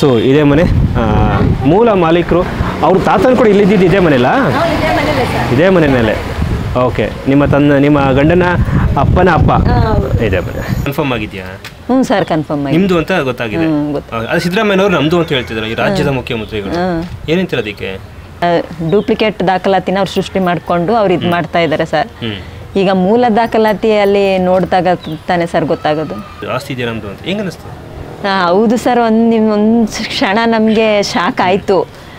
So ಇದೇ ಮನೆ ಆ, ಮೂಲ ಮಾಲೀಕರು ಅವ್ರ ತಾತನ ಕೂಡ ಇಲ್ಲಿದ್ದಿದ್ದು ಇದೇ ಮನೆಲ್ಲ ಇದೇ ಮನೆಯಲ್ಲೇ ಓಕೆ ನಿಮ್ಮ ತನ್ನ ನಿಮ್ಮ ಗಂಡನ ಅಪ್ಪನ ಅಪ್ಪ ಇದೇ ಮನೆ ಕನ್ಫರ್ಮ್ ಆಗಿದೆಯಾ ಹ್ಞೂ ಸರ್ ಕನ್ಫರ್ಮ್ ಆಗಿ ನಿಮ್ದು ಅಂತ ಗೊತ್ತಾಗಿದೆ ಹ್ಮ್, ಗೊತ್ತು. ಆ, ಅದು ಸಿದ್ದರಾಮಯ್ಯನವರು ನಮ್ದು ಅಂತ ಹೇಳ್ತಿದ್ರು ಈ ರಾಜ್ಯದ ಮುಖ್ಯಮಂತ್ರಿಗಳು ಏನಂತೀರ ಅದಕ್ಕೆ ಡೂಪ್ಲಿಕೇಟ್ ದಾಖಲಾತಿನ ಅವ್ರು ಸೃಷ್ಟಿ ಮಾಡಿಕೊಂಡು ಅವ್ರು ಇದು ಮಾಡ್ತಾ ಇದ್ದಾರೆ ಸರ್ ಹ್ಮ್ ಈಗ ಮೂಲ ದಾಖಲಾತಿಯಲ್ಲಿ ನೋಡಿದಾಗ ತಾನೇ ಸರ್ ಗೊತ್ತಾಗೋದು ಆಸ್ತಿ ಇದೆಯಾ ನಮ್ದು ಅಂತ ಹೆಂಗ ಅನಿಸ್ತು ಆ, ಹೌದು ಸರ್ ಒಂದು ನಿಮ್ ಒಂದು ಕ್ಷಣ ನಮಗೆ ಶಾಕ್ ಆಯಿತು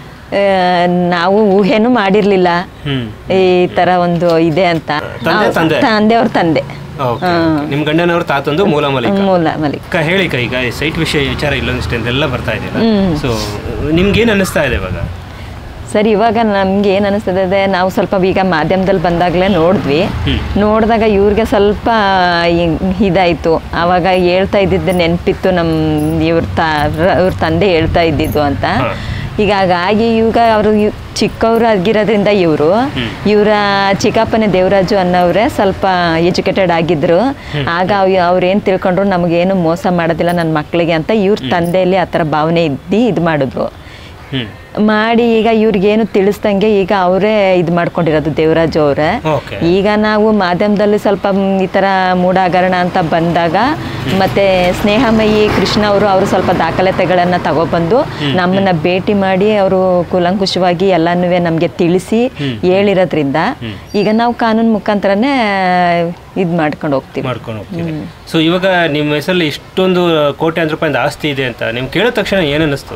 ನಾವು ಊಹೆನೂ ಮಾಡಿರಲಿಲ್ಲ ಹ್ಮ್ ಈ ಥರ ಒಂದು ಇದೆ ಅಂತ ತಂದೆ, ತಂದೆ? ತಂದೆಯವ್ರ ತಂದೆ ಓಕೆ ನಿಮ್ಮ ಗಂಡನವ್ರ ತಾತಂದು ಮೂಲ ಮಾಲೀಕ ಮೂಲ ಮಲಿ ಅಕ್ಕ ಹೇಳಿ ಅಕ್ಕ, ಈಗ ಸೈಟ್ ವಿಷಯ ವಿಚಾರ ಇಲ್ಲೊಂದಿಷ್ಟು ಎಲ್ಲ ಬರ್ತಾ ಇದೆಯಲ್ಲ ಸೊ ನಿಮ್ಗೇನು ಅನ್ನಿಸ್ತಾ ಇದೆ ಇವಾಗ ಸರ್ ಇವಾಗ ನಮ್ಗೆ ಏನು ಅನಿಸ್ತದೆ ಅಂದ್ರೆ ನಾವು ಸ್ವಲ್ಪ ಈಗ ಮಾಧ್ಯಮದಲ್ಲಿ ಬಂದಾಗಲೇ ನೋಡಿದ್ವಿ ಹ್ಮ್. ನೋಡಿದಾಗ ಇವ್ರಿಗೆ ಸ್ವಲ್ಪ ಇ- ಇದಾಯಿತು ಆವಾಗ ಹೇಳ್ತಾ ಇದ್ದಿದ್ದು ನೆನಪಿತ್ತು ನಮ್ಮ ಇವ್ರ ತ ಇವ್ರ ತಂದೆ ಹೇಳ್ತಾ ಇದ್ದಿದ್ದು ಅಂತ ಹಾ. ಈಗ ಹಾಗಾಗಿ ಇವಾಗ ಅವರು ಚಿಕ್ಕವರು ಆಗಿರೋದ್ರಿಂದ ಇವರು ಇವರ ಚಿಕ್ಕಪ್ಪನೇ ದೇವರಾಜು ಅನ್ನೋರೇ ಸ್ವಲ್ಪ ಎಜುಕೇಟೆಡ್ ಆಗಿದ್ರು ಆಗ ಅವ್ರು ಏನು ತಿಳ್ಕೊಂಡ್ರು ನಮಗೇನು ಮೋಸ ಮಾಡೋದಿಲ್ಲ ನನ್ನ ಮಕ್ಕಳಿಗೆ ಅಂತ ಇವ್ರ ತಂದೆಯಲ್ಲಿ ಆ ಥರ ಭಾವನೆ ಇದ್ದು ಇದು ಮಾಡಿದ್ರು ಹ್ಮ್ ಮಾಡಿ ಈಗ ಇವ್ರಿಗೇನು ತಿಳಿಸ್ದಂಗೆ ಈಗ ಅವರೇ ಇದು ಮಾಡ್ಕೊಂಡಿರೋದು ದೇವರಾಜು ಅವರೇ ಓಕೆ ಈಗ ನಾವು ಮಾಧ್ಯಮದಲ್ಲಿ ಸ್ವಲ್ಪ ಮ್, ಈ ಥರ ಮೂಢಾಗರಣ ಅಂತ ಬಂದಾಗ ಮತ್ತೆ ಸ್ನೇಹಮಯಿ ಕೃಷ್ಣ ಅವರು ಅವರು ಸ್ವಲ್ಪ ದಾಖಲಾತಿಗಳನ್ನು ತಗೊಬಂದು ನಮ್ಮನ್ನ ಭೇಟಿ ಮಾಡಿ ಅವರು ಕೂಲಂಕುಷವಾಗಿ ಎಲ್ಲನೂ ನಮಗೆ ತಿಳಿಸಿ ಹೇಳಿರೋದ್ರಿಂದ ಈಗ ನಾವು ಕಾನೂನು ಮುಖಾಂತರನೇ ಇದು ಮಾಡ್ಕೊಂಡು ಹೋಗ್ತೀವಿ ಮಾಡ್ಕೊಂಡು ಹೋಗ್ತೀವಿ ಸೊ ಇವಾಗ ನಿಮ್ಮ ಹೆಸರಲ್ಲಿ ಇಷ್ಟೊಂದು ಕೋಟ್ಯಾಂತರ ರೂಪಾಯಿಂದ ಆಸ್ತಿ ಇದೆ ಅಂತ ನಿಮ್ಗೆ ಕೇಳಿದ ತಕ್ಷಣ ಏನು ಅನ್ನಿಸ್ತು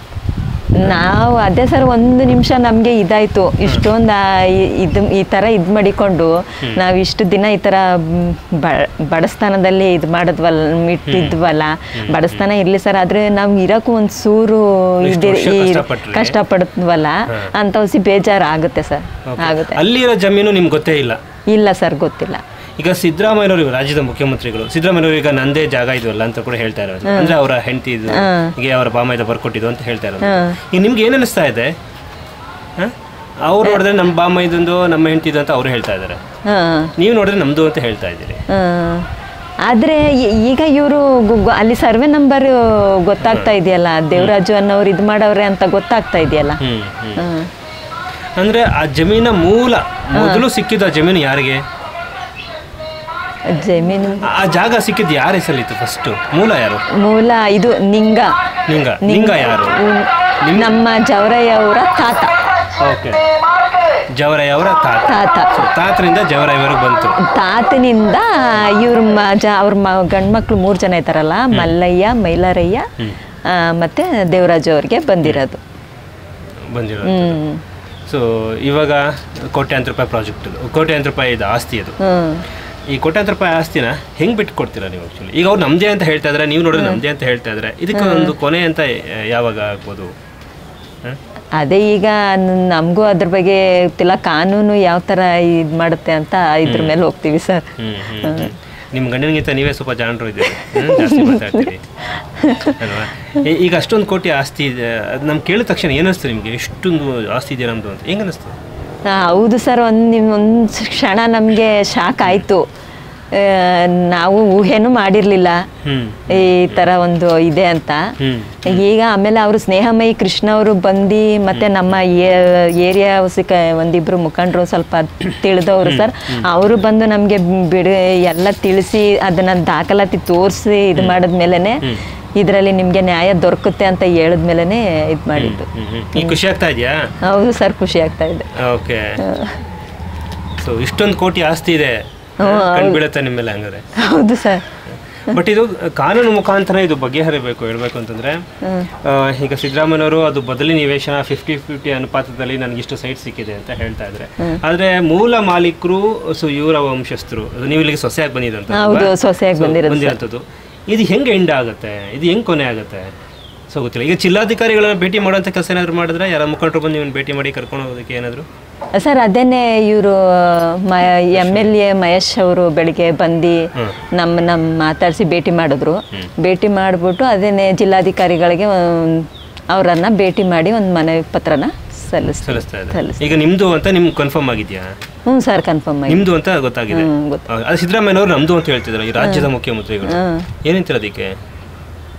ನಾವು ಅದೇ ಸರ್ ಒಂದು ನಿಮಿಷ ನಮಗೆ ಇದಾಯ್ತು ಇಷ್ಟೊಂದು ಇದು ಈ ಥರ ಇದು ಮಾಡಿಕೊಂಡು ನಾವು ಇಷ್ಟು ದಿನ ಈ ಥರ ಮ್, ಬ- ಬಡಸ್ತಾನದಲ್ಲಿ ಇದು ಮಾಡಿದ್ವಲ್ಲ ಇಟ್ಟಿದ್ವಲ್ಲ ಬಡಸ್ತಾನ ಇರಲಿ ಸರ್ ಆದರೆ ನಾವು ಇರೋಕ್ಕೂ ಒಂದು ಸೂರು ಇಷ್ಟು ಇದೆ ವರ್ಷ ಈ ಕಷ್ಟಪಟ್ರಿ. ಕಷ್ಟಪಡ್ತೀವಲ್ಲ ಅಂತ ಹೊಸಿ ಬೇಜಾರು ಆಗುತ್ತೆ ಸರ್ ಆಗುತ್ತೆ ಅಲ್ಲಿರೋ ಜಮೀನು ನಿಮ್ಗೆ ಗೊತ್ತೇ ಇಲ್ಲ ಇಲ್ಲ ಸರ್ ಗೊತ್ತಿಲ್ಲ ಈಗ ಸಿದ್ದರಾಮಯ್ಯನವರು ಇವಾಗ ರಾಜ್ಯದ ಮುಖ್ಯಮಂತ್ರಿಗಳು ಸಿದ್ದರಾಮಯ್ಯನವರು ಈಗ ನಂದೇ ಜಾಗ ಇದೆಯಲ್ಲ ಅಂತ ಕೂಡ ಹೇಳ್ತಾ ಇರೋದು ಅಂದ್ರೆ ಅವರ ಹೆಂಡತಿ ಇದು ಈಗ ಅವರ ಬಾಮೈದ ಬರ್ಕೊಟ್ಟಿದ್ದು ಅಂತ ಹೇಳ್ತಾ ಇರೋದು ಈಗ ನಿಮ್ಗೆ ಏನು ಅನಿಸ್ತಾ ಇದೆ ಅವ್ರು ನೋಡಿದ್ರೆ ನಮ್ಮ ಬಾಮೈದಂದು ನಮ್ಮ ಹೆಂಡತಿದು ಅಂತ ಅವ್ರು ಹೇಳ್ತಾ ಇದ್ದಾರೆ ಹಾಂ ನೀವು ನೋಡಿದ್ರೆ ನಮ್ದು ಅಂತ ಹೇಳ್ತಾ ಇದ್ದೀರಿ ಆದರೆ ಈಗ ಇವರು ಅಲ್ಲಿ ಸರ್ವೆ ನಂಬರ್ ಗೊತ್ತಾಗ್ತಾ ಇದೆಯಲ್ಲ ದೇವರಾಜು ಅನ್ನೋರು ಇದು ಮಾಡವ್ರೆ ಅಂತ ಗೊತ್ತಾಗ್ತಾ ಇದೆಯಲ್ಲ ಹ್ಮ್ ಹ್ಮ್ ಹ್ಮ್. ಅಂದ್ರೆ ಆ ಜಮೀನ ಮೂಲ ಮೊದಲು ಸಿಕ್ಕಿದ್ದು ಆ ಜಮೀನು ಯಾರಿಗೆ ಜಮೀನು ಆ- ಆ ಜಾಗ ಸಿಕ್ಕಿದ್ದು ಯಾರ ಹೆಸರಿತ್ತು ಫಸ್ಟ್ ಮೂಲ ಯಾರು ಮೂಲ ಇದು ನಿಂಗ ನಿಂಗ ನಿಂಗ ಯಾರು ಹ್ಮ್. ನಮ್ಮ ಜವರಯ್ಯವರ ತಾತ ಓಕೆ ಜವರಾಯ ಅವರ ತಾತ ತಾತ So, ತಾತನಿಂದ ಜವರಾಯವರೆಗೆ ಬಂತು ತಾತನಿಂದ ಇವ್ರ ಮ ಜ ಅವ್ರ ಮ ಗಂಡ್ಮಕ್ಳು ಮೂರು ಜನ ಇದ್ದಾರಲ್ಲ ಮಲ್ಲಯ್ಯ ಮೈಲಾರಯ್ಯ ಆ, ಮತ್ತೆ ದೇವರಾಜು ಅವ್ರಿಗೆ ಬಂದಿರೋದು ಬಂದಿರೋದು ಹ್ಮ್ ಸೊ ಇವಾಗ ಕೋಟ್ಯಾಂತರ ರೂಪಾಯಿ ಪ್ರಾಜೆಕ್ಟ್ ಇದು ಕೋಟ್ಯಾಂತರ ರೂಪಾಯಿ ಇದು ಆಸ್ತಿ ಅದು ಹ್ಮ್ ಈ ಕೋಟ್ಯಾಂತರ ರೂಪಾಯಿ ಆಸ್ತಿನ ಹೆಂಗ್ ಬಿಟ್ಟು ಕೊಡ್ತೀರಾ ನೀವು ಆಕ್ಚುಲಿ ಈಗ ಅವ್ರು ನಮ್ದೇ ಅಂತ ಹೇಳ್ತಾ ಇದ್ರೆ ನೀವು ನೋಡಿದ್ರೆ ನಮ್ದೇ ಅಂತ ಹೇಳ್ತಾ ಇದ್ರೆ ಇದಕ್ಕೆ ಒಂದು ಕೊನೆ ಅಂತ ಯ- ಯಾವಾಗ ಆಗ್ಬೋದು ಹ? ಅದೇ ಈಗ ನಮಗೂ ಅದ್ರ ಬಗ್ಗೆ ಗೊತ್ತಿಲ್ಲ ಕಾನೂನು ಯಾವ ಥರ ಇದು ಮಾಡುತ್ತೆ ಅಂತ ಇದ್ರ ಮೇಲೆ ಹೋಗ್ತೀವಿ ಸರ್ ಹ್ಮ್ ಹ್ಮ್ ಹ್ಮ್. ನಿಮ್ ಗಂಡನಿಗಿಂತ ನೀವೇ ಸ್ವಲ್ಪ ಜಾಣರು ಇದ್ದೀರಿ ಹ್ಮ್, ಜಾಸ್ತಿ ಮಾತಾಡ್ತೀರಿ ಅಲ್ವಾ ಈ- ಈಗ ಅಷ್ಟೊಂದು ಕೋಟಿ ಆಸ್ತಿ ಇದೆ ಅದು ನಮ್ಗೆ ಕೇಳಿದ ತಕ್ಷಣ ಏನಿಸ್ತು ನಿಮಗೆ ಎಷ್ಟೊಂದು ಆಸ್ತಿ ಇದೆ ನಮ್ದು ಅಂತ ಹೆಂಗ್ ಅನಿಸ್ತು ಆ, ಹೌದು ಸರ್ ಒಂದು ನಿಮ್ ಒಂದು ಕ್ಷಣ ನಮಗೆ ಶಾಕ್ ಆಯಿತು ನಾವು ಊಹೆನೂ ಮಾಡಿರಲಿಲ್ಲ ಹ್ಮ್ ಈ ಥರ ಒಂದು ಇದೆ ಅಂತ ಹ್ಮ್ ಈಗ ಆಮೇಲೆ ಅವರು ಸ್ನೇಹಮಯಿ ಕೃಷ್ಣ ಅವರು ಬಂದು ಮತ್ತೆ ನಮ್ಮ ಏರಿಯಾ ಸಿಕ್ಕ ಒಂದಿಬ್ರು ಮುಖಂಡರು ಸ್ವಲ್ಪ ತಿಳಿದವರು ಸರ್ ಅವರು ಬಂದು ನಮಗೆ ಬಿಡು ಎಲ್ಲ ತಿಳಿಸಿ ಅದನ್ನ ದಾಖಲಾತಿ ತೋರಿಸಿ ಇದು ಮಾಡಿದ್ಮೇಲೆ ಇದರಲ್ಲಿ ನಿಮಗೆ ನ್ಯಾಯ ದೊರಕುತ್ತೆ ಅಂತ ಹೇಳಿದ್ಮೇಲೆ ಇದು ಮಾಡಿದ್ದು ಹ್ಮ್ ಹ್ಮ್ ಈಗ ಖುಷಿ ಆಗ್ತಾ ಇದೆಯಾ ಹೌದು ಸರ್ ಖುಷಿ ಆಗ್ತಾ ಇದೆ ಓಕೆ ಸೊ ಇಷ್ಟೊಂದು ಕೋಟಿ ಆಸ್ತಿ ಇದೆ ಕಣ್ ಬೀಳುತ್ತೆ ನಿಮ್ಮ ಮೇಲೆ ಹಂಗಾರೆ ಹೌದು ಸರ್ ಬಟ್ ಇದು ಕಾನೂನು ಮುಖಾಂತರ ಇದು ಬಗೆಹರಿಬೇಕು ಹೇಳ್ಬೇಕು ಅಂತಂದ್ರೆ ಆ, ಈಗ ಸಿದ್ದರಾಮಯ್ಯನವರು ಅದು ಬದಲಿ ನಿವೇಶನ ಫಿಫ್ಟಿ ಫಿಫ್ಟಿ ಅನುಪಾತದಲ್ಲಿ ನನಗೆ ಇಷ್ಟು ಸೈಟ್ ಸಿಕ್ಕಿದೆ ಅಂತ ಹೇಳ್ತಾ ಇದ್ರೆ ಆದ್ರೆ ಮೂಲ ಮಾಲೀಕರು ಸೊ ಇವರ ವಂಶಸ್ಥರು ಅದು ನೀವು ಇಲ್ಲಿಗೆ ಸೊಸೆಯಾಗಿ ಬಂದಿದಂತ ಹೌದು ಸೊಸೆಯಾಗಿ ಬಂದಿರೋದು ಬಂದಿರೋಂಥದ್ದು ಇದು ಹೆಂಗೆ ಎಂಡ್ ಆಗುತ್ತೆ ಇದು ಹೆಂಗೆ ಕೊನೆ ಆಗುತ್ತೆ ಸೊ ಗೊತ್ತಿಲ್ಲ ಈಗ ಜಿಲ್ಲಾಧಿಕಾರಿಗಳನ್ನ ಭೇಟಿ ಮಾಡುವಂಥ ಕೆಲಸ ಏನಾದ್ರು ಮಾಡಿದ್ರೆ ಯಾರ ಮುಖಂಡರು ಬಂದು ನೀವು ಭೇಟಿ ಮಾಡಿ ಕರ್ಕೊಂಡು ಹೋಗೋದಕ್ಕೆ ಏನಾದ್ರು ಸರ್ ಅದೇನೆ ಇವರು ಮ ಎಮ್ ಎಲ್ ಎ ಮಹೇಶ್ ಅವರು ಬೆಳಿಗ್ಗೆ ಬಂದು ನಮ್ಮ ನಮ್ಮ ಮಾತಾಡಿಸಿ ಭೇಟಿ ಮಾಡಿದ್ರು ಭೇಟಿ ಮಾಡಿಬಿಟ್ಟು ಅದೇನೆ ಜಿಲ್ಲಾಧಿಕಾರಿಗಳಿಗೆ ಒಂದ್- ಅವರನ್ನ ಭೇಟಿ ಮಾಡಿ ಒಂದು ಮನವಿ ಪತ್ರನ ಸಲ್ಲಿಸ್ತಾರೆ ಸಲ್ಲಿಸ್ತಾ ಇದೆ ಸಲ್ಲಿಸ್ತಾರೆ. ಈಗ ನಿಮ್ದು ಅಂತ ನಿಮ್ಗೆ ಕನ್ಫರ್ಮ್ ಆಗಿದೆಯಾ ಹ್ಞೂ ಸರ್ ಕನ್ಫರ್ಮ್ ಆಗಿ ನಿಮ್ದು ಅಂತ ಗೊತ್ತಾಗಿದೆ ಹ್ಮ್, ಗೊತ್ತು. ಆ, ಅದು ಸಿದ್ದರಾಮಯ್ಯನವರು ನಮ್ದು ಅಂತ ಹೇಳ್ತಿದ್ರು ಈ ರಾಜ್ಯದ ಮುಖ್ಯಮಂತ್ರಿಗಳು ಹ್ಮ್. ಏನಂತೀರ ಅದಕ್ಕೆ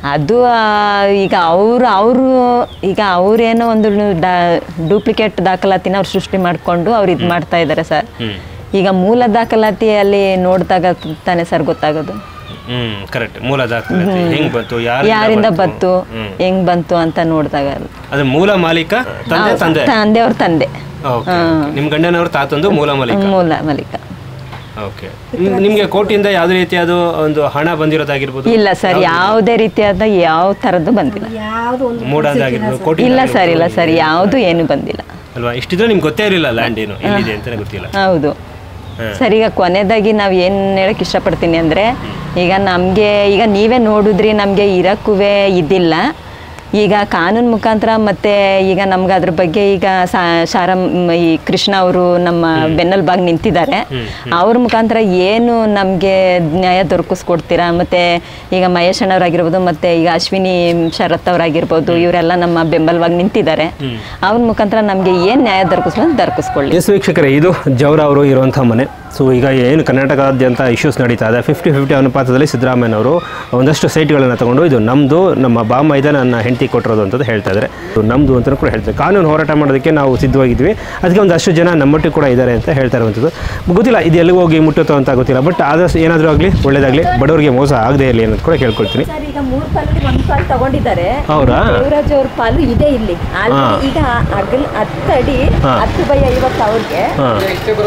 ಅದು ಆ, ಈಗ ಅವರು ಅವರು ಈಗ ಅವರೇನೋ ಒಂದು ಡೂಪ್ಲಿಕೇಟ್ ದಾಖಲಾತಿನ ಅವ್ರು ಸೃಷ್ಟಿ ಮಾಡಿಕೊಂಡು ಅವ್ರು ಇದು ಮಾಡ್ತಾ ಇದ್ದಾರೆ ಸರ್ ಹ್ಮ್ ಈಗ ಮೂಲ ದಾಖಲಾತಿಯಲ್ಲಿ ನೋಡಿದಾಗ ತಾನೇ ಸರ್ ಗೊತ್ತಾಗೋದು ಹ್ಮ್ ಕರೆಕ್ಟ್ ಮೂಲ ದಾಖಲಾತಿ ಹೆಂಗ್ ಬಂತು ಯಾರಿಂದ ಯಾರಿಂದ ಬಂತು? ಬಂತು ಹೆಂಗ್ ಬಂತು ಅಂತ ನೋಡಿದಾಗ ಅದ್ರ ಮೂಲ ಮಾಲೀಕ ತಂದೆ ತಂದೆ ತಂದೆ ಅವ್ರ ತಂದೆ ಓಕೆ ನಿಮ್ ಗಂಡನವ್ರ ತಾತಂದು ಮೂಲ ಮಾಲೀಕ ಮೂಲ ಮಲಿಕ ಓಕೆ ನಿಮ್ಗೆ ಕೋರ್ಟಿಂದ ಯಾವ್ದೇ ರೀತಿಯಾದ ಒಂದು ಹಣ ಬಂದಿರೋದಾಗಿರ್ಬೋದು ಇಲ್ಲ ಸರ್ ಯಾವುದೇ ರೀತಿಯಾದ ಯಾವ ಥರದ್ದು ಬಂದಿಲ್ಲ ಮೂಡಾದಾಗಿರ್ಬೋದು ಕೋಟಿ ಇಲ್ಲ ಸರ್ ಇಲ್ಲ ಸರ್ ಯಾವುದು ಏನು ಬಂದಿಲ್ಲ ಅಲ್ವಾ ಇಷ್ಟಿದ್ರೆ ನಿಮ್ಗೆ ಗೊತ್ತೇ ಇರಲಿಲ್ಲ ಲ್ಯಾಂಡ್ ಏನು ಎಲ್ಲಿದೆ ಅಂತಾನೆ ಗೊತ್ತಿಲ್ಲ ಹೌದು ಸರ್ ಈಗ ಕೊನೆಯದಾಗಿ ನಾವು ಏನು ಹೇಳಕ್ ಇಷ್ಟಪಡ್ತೀನಿ ಅಂದರೆ ಈಗ ನಮಗೆ ಈಗ ನೀವೇ ನೋಡಿದ್ರಿ ನಮಗೆ ಇರೋಕ್ಕೂ ಇದಿಲ್ಲ ಈಗ ಕಾನೂನು ಮುಖಾಂತರ ಮತ್ತೆ ಈಗ ನಮ್ಗೆ ಅದ್ರ ಬಗ್ಗೆ ಈಗ ಸಾ- ಶಾರಮ್ ಈ ಕೃಷ್ಣ ಅವರು ನಮ್ಮ ಬೆನ್ನೆಲುಬಾಗಿ ನಿಂತಿದ್ದಾರೆ ಅವ್ರ ಮುಖಾಂತರ ಏನು ನಮಗೆ ನ್ಯಾಯ ದೊರಕಿಸ್ಕೊಡ್ತೀರಾ ಮತ್ತೆ ಈಗ ಮಹೇಶ್ ಅಣ್ಣವರಾಗಿರ್ಬೋದು ಮತ್ತೆ ಈಗ ಅಶ್ವಿನಿ ಶರತ್ ಅವರಾಗಿರ್ಬೋದು ಇವರೆಲ್ಲ ನಮ್ಮ ಬೆಂಬಲವಾಗಿ ನಿಂತಿದ್ದಾರೆ ಅವ್ರ ಮುಖಾಂತರ ನಮಗೆ ಏನು ನ್ಯಾಯ ದೊರಕಿಸ್ಬೋದು ದೊರಕಿಸ್ಕೊಳ್ಳಿ ಎಸ್ ವೀಕ್ಷಕರೇ ಇದು ಜವರ ಅವರು ಇರುವಂಥ ಮನೆ ಸೊ ಈಗ ಏನು ಕರ್ನಾಟಕದಾದ್ಯಂತ ಇಶ್ಯೂಸ್ ನಡೀತಾ ಇದೆ ಫಿಫ್ಟಿ ಫಿಫ್ಟಿ ಅನುಪಾತದಲ್ಲಿ ಸಿದ್ದರಾಮಯ್ಯನವರು ಒಂದಷ್ಟು ಸೈಟ್ಗಳನ್ನು ತಗೊಂಡು ಇದು ನಮ್ಮದು ನಮ್ಮ ಬಾಮ ಇದೆ ನನ್ನ ಹೆಂಡತಿ ಕೊಟ್ಟಿರೋದು ಅಂತ ಹೇಳ್ತಾ ಇದ್ದಾರೆ ಇದು ನಮ್ಮದು ಅಂತ ಕೂಡ ಹೇಳ್ತಾರೆ ಕಾನೂನು ಹೋರಾಟ ಮಾಡೋದಕ್ಕೆ ನಾವು ಸಿದ್ಧವಾಗಿದ್ವಿ ಅದಕ್ಕೆ ಒಂದಷ್ಟು ಜನ ನಮ್ಮೊಟ್ಟಿಗೆ ಕೂಡ ಇದ್ದಾರೆ ಅಂತ ಹೇಳ್ತಾ ಇರುವಂಥದ್ದು ಗೊತ್ತಿಲ್ಲ ಇದು ಎಲ್ಲಿಗೆ ಹೋಗಿ ಮುಟ್ಟುತ್ತೋ ಅಂತ ಗೊತ್ತಿಲ್ಲ ಬಟ್ ಆದಷ್ಟು ಏನಾದರೂ ಆಗಲಿ ಒಳ್ಳೇದಾಗಲಿ ಬಡವರಿಗೆ ಮೋಸ ಆಗದೇ ಇರಲಿ ಅನ್ನೋದು ಕೂಡ ಕೇಳ್ಕೊಳ್ತೀನಿ ಸರ್ ಈಗ ಮೂರು ಪಾಲಲ್ಲಿ ಒಂದು ಪಾಲು ತಗೊಂಡಿದ್ದಾರೆ ಅವರಾ ದೇವರಾಜ್ ಅವ್ರ ಪಾಲು ಇದೆ ಇಲ್ಲಿ ಆಲ್ರೆಡಿ ಈಗ ಅಗಲ್ ಹತ್ತು ಅಡಿ ಹತ್ತು ಬೈ ಐವತ್ತು ಅವ್ರಿಗೆ ಹಾಂ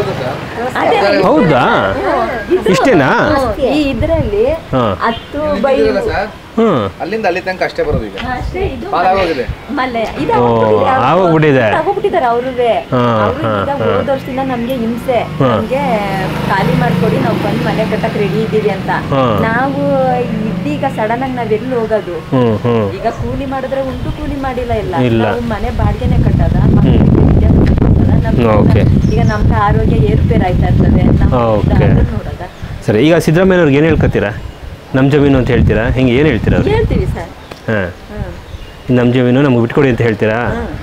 ಅದೇ ಹೌದಾ ಇಷ್ಟೇನಾ ಈ ಇದರಲ್ಲಿ ಹಾಂ ಹತ್ತು ಬೈ ಹ್ಞೂ ಅಲ್ಲಿಂದ ಅಲ್ಲಿ ತನಕ ಅಷ್ಟೇ ಬರೋದು ಈಗ ಅಷ್ಟೇ ಇದು ಹಾಳಾಗೋಗಿದೆ ಮಲೆ ಇದು ಓ ಆಗೋಗ್ಬಿಟ್ಟಿದೆ ತಗೋಬಿಟ್ಟಿದ್ದಾರೆ ಅವ್ರಿಗೆ ಹಾ, ಅವ್ರು ಹಾ, ಈಗ ಹೋದ ವರ್ಷದಿಂದ ನಮ್ಗೆ ಹಿಂಸೆ ನಮ್ಗೆ ಖಾಲಿ ಮಾಡ್ಕೊಡಿ ನಾವು ಬಂದು ಮನೆ ಕಟ್ಟಕ್ ರೆಡಿ ಇದ್ದೀವಿ ಅಂತ ಹಾ. ನಾವು ಇದೀಗ ಸಡನ್ ಆಗಿ ನಾವ್ ಎಲ್ಲಿ ಹೋಗೋದು ಹ್ಞೂ ಹ್ಞೂ ಈಗ ಕೂಲಿ ಮಾಡಿದ್ರೆ ಉಂಟು ಕೂಲಿ ಮಾಡಿಲ್ಲ ಇಲ್ಲ ಇಲ್ಲ. ನಾವು ಮನೆ ಬಾಡಿಗೆನೆ ಕಟ್ಟದ ಮಕ್ಳಿಗೆ ವಿದ್ಯಾಭ್ಯಾಸ ಕೊಡ್ಸೋದ, ನಮ್ಗೆ ಓಕೆ. ಈಗ ನಮ್ಗೆ ಆರೋಗ್ಯ ಏರುಪೇರು ಆಯ್ತಾ ಇರ್ತದೆ ನಮ್ಮ ಓಕೆ. ಅದನ್ನ ನೋಡೋದ ಸರಿ ಈಗ ಸಿದ್ದರಾಮಯ್ಯವ್ರಿಗೆ ಏನು ಹೇಳ್ಕೊತೀರಾ ನಮ್ಮ ಜಮೀನು ಅಂತ ಹೇಳ್ತೀರಾ ಹಿಂಗೆ ಏನು ಹೇಳ್ತೀರಾ ಅವ್ರಿಗೆ ಹೇಳ್ತೀವಿ ಸರ್ ಹಾಂ ಹ್ಮ್ ನಮ್ಮ ಜಮೀನು ನಮ್ಗೆ ಬಿಟ್ಕೊಡಿ ಅಂತ ಹೇಳ್ತೀರಾ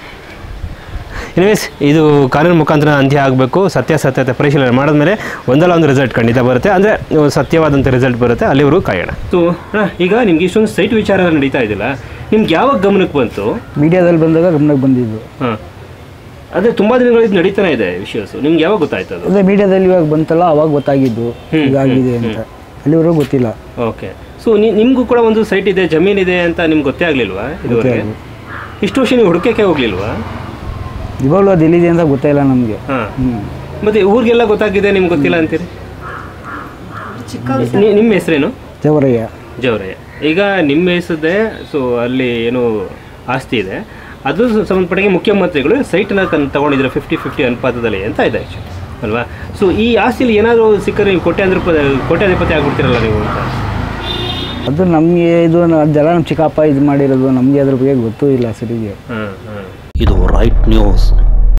ಎನಿವೇಸ್ ಇದು ಕಾನೂನು ಮುಖಾಂತರ ಅಂತ್ಯ ಆಗಬೇಕು ಸತ್ಯಾಸತ್ಯತೆ ಪರಿಶೀಲನೆ ಮಾಡಿದ್ಮೇಲೆ ಒಂದಲ್ಲ ಒಂದು ರಿಸಲ್ಟ್ ಖಂಡಿತ ಬರುತ್ತೆ ಅಂದರೆ ಸತ್ಯವಾದಂಥ ರಿಸಲ್ಟ್ ಬರುತ್ತೆ ಅಲ್ಲಿವರೆಗೂ ಕಾಯೋಣ ಸೊ ಈಗ ನಿಮ್ಗೆ ಇಷ್ಟೊಂದು ಸೈಟ್ ವಿಚಾರ ನಡೀತಾ ಇದ್ದಿಲ್ಲ ನಿಮ್ಗೆ ಯಾವಾಗ ಗಮನಕ್ಕೆ ಬಂತು ಮೀಡಿಯಾದಲ್ಲಿ ಬಂದಾಗ ಗಮನಕ್ಕೆ ಬಂದಿದ್ದು ಹಾಂ ಅದೇ ತುಂಬ ದಿನಗಳಿಂದ ನಡೀತಾನೆ ಇದೆ ವಿಷಯಸು ನಿಮ್ಗೆ ಯಾವಾಗ ಗೊತ್ತಾಯ್ತು ಅದು ಅದೇ ಮೀಡಿಯಾದಲ್ಲಿ ಇವಾಗ ಬಂತಲ್ಲ ಅವಾಗ ಗೊತ್ತಾಗಿದ್ದು ಹೀಗಾಗಿದೆ ಅಂತ ಅಲ್ಲಿವರೆಗೂ ಗೊತ್ತಿಲ್ಲ ಓಕೆ ಸೊ ನಿಮಗೂ ಕೂಡ ಒಂದು ಸೈಟ್ ಇದೆ ಜಮೀನಿದೆ ಅಂತ ನಿಮ್ಗೆ ಗೊತ್ತೇ ಆಗಲಿಲ್ವಾ ಇದುವರೆಗೆ ಇಷ್ಟು ವರ್ಷ ನೀವು ಹುಡುಕಕ್ಕೆ ಹೋಗ್ಲಿಲ್ವಾ ಇವಾಗಲೂ ಅದು ಎಲ್ಲಿದೆ ಅಂತ ಗೊತ್ತಾಯಿಲ್ಲ ನಮಗೆ ಹಾಂ ಹ್ಞೂ ಮತ್ತೆ ಊರಿಗೆಲ್ಲ ಗೊತ್ತಾಗಿದೆ ನಿಮ್ಗೆ ಗೊತ್ತಿಲ್ಲ ಅಂತೀರಿ ನಿ- ನಿಮ್ಮ ಹೆಸರೇನು ದೇವರಯ್ಯ ಜವರಯ್ಯ ಈಗ ನಿಮ್ಮ ಹೆಸರದೇ ಸೊ ಅಲ್ಲಿ ಏನು ಆಸ್ತಿ ಇದೆ ಅದು ಸ- ಸಂಬಂಧಪಟ್ಟಾಗೆ ಮುಖ್ಯಮಂತ್ರಿಗಳು ಸೈಟ್ನ ಕನ್ ತಗೊಂಡಿದ್ರೆ ಫಿಫ್ಟಿ ಫಿಫ್ಟಿ ಅನುಪಾತದಲ್ಲಿ ಅಂತ ಇದೆ ಆ್ಯಕ್ಚುಲಿ ಅಲ್ವಾ ಸೊ ಈ ಆಸ್ತಿಲಿ ಏನಾದರೂ ಸಿಕ್ಕರೆ ನೀವು ಕೋಟ್ಯಾಂತರ ಕೋಟ್ಯಾಧಿಪತಿ ಆಗ್ಬಿಡ್ತೀರಲ್ಲ ನೀವು ಅಂತ ಅದು ನಮಗೆ ಇದು ಅದೆಲ್ಲ ನಮ್ಮ ಚಿಕ್ಕಪ್ಪ ಇದು ಮಾಡಿರೋದು ನಮಗೆ ಅದ್ರ ಬಗ್ಗೆ ಗೊತ್ತೂ ಇಲ್ಲ ಸರಿಗೆ ಹಾಂ ಹಾಂ ಇದು ರೈಟ್ ನ್ಯೂಸ್